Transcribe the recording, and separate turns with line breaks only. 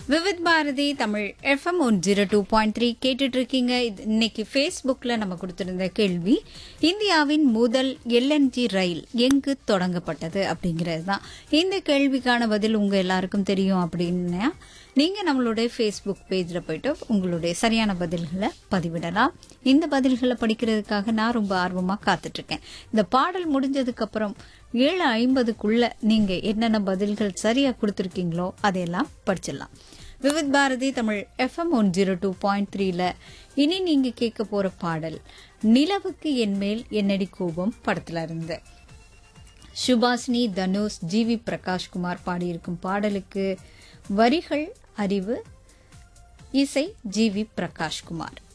Vividh Bharati Tamil FM one zero two point three கேட்டுட்டு இருக்கீங்க இது இன்னைக்கு ஃபேஸ்புக்கில் நம்ம கொடுத்திருந்த கேள்வி இந்தியாவின் முதல் எல்என்ஜி ரயில் எங்கு தொடங்கப்பட்டது அப்படிங்கிறது தான் இந்த கேள்விக்கான பதில் உங்கள் எல்லாருக்கும் தெரியும் அப்படின்னா நீங்கள் நம்மளுடைய ஃபேஸ்புக் பேஜில் போயிட்டு உங்களுடைய சரியான பதில்களை பதிவிடலாம் இந்த பதில்களை படிக்கிறதுக்காக நான் ரொம்ப ஆர்வமாக காத்துட்ருக்கேன் இந்த பாடல் முடிஞ்சதுக்கப்புறம் ஏழு ஐம்பதுக்குள்ள நீங்கள் என்னென்ன பதில்கள் சரியாக கொடுத்துருக்கீங்களோ அதையெல்லாம் படிச்சிடலாம் Vividh Bharati Tamil FM one zero two point த்ரீல இனி நீங்க கேட்க போற பாடல் நிலவுக்கு என் மேல் என்னடி கோபம் படத்துல இருந்து சுபாஷினி தனுஷ் ஜி வி பிரகாஷ்குமார் பாடியிருக்கும் பாடலுக்கு வரிகள் அறிவு இசை ஜி வி பிரகாஷ்குமார்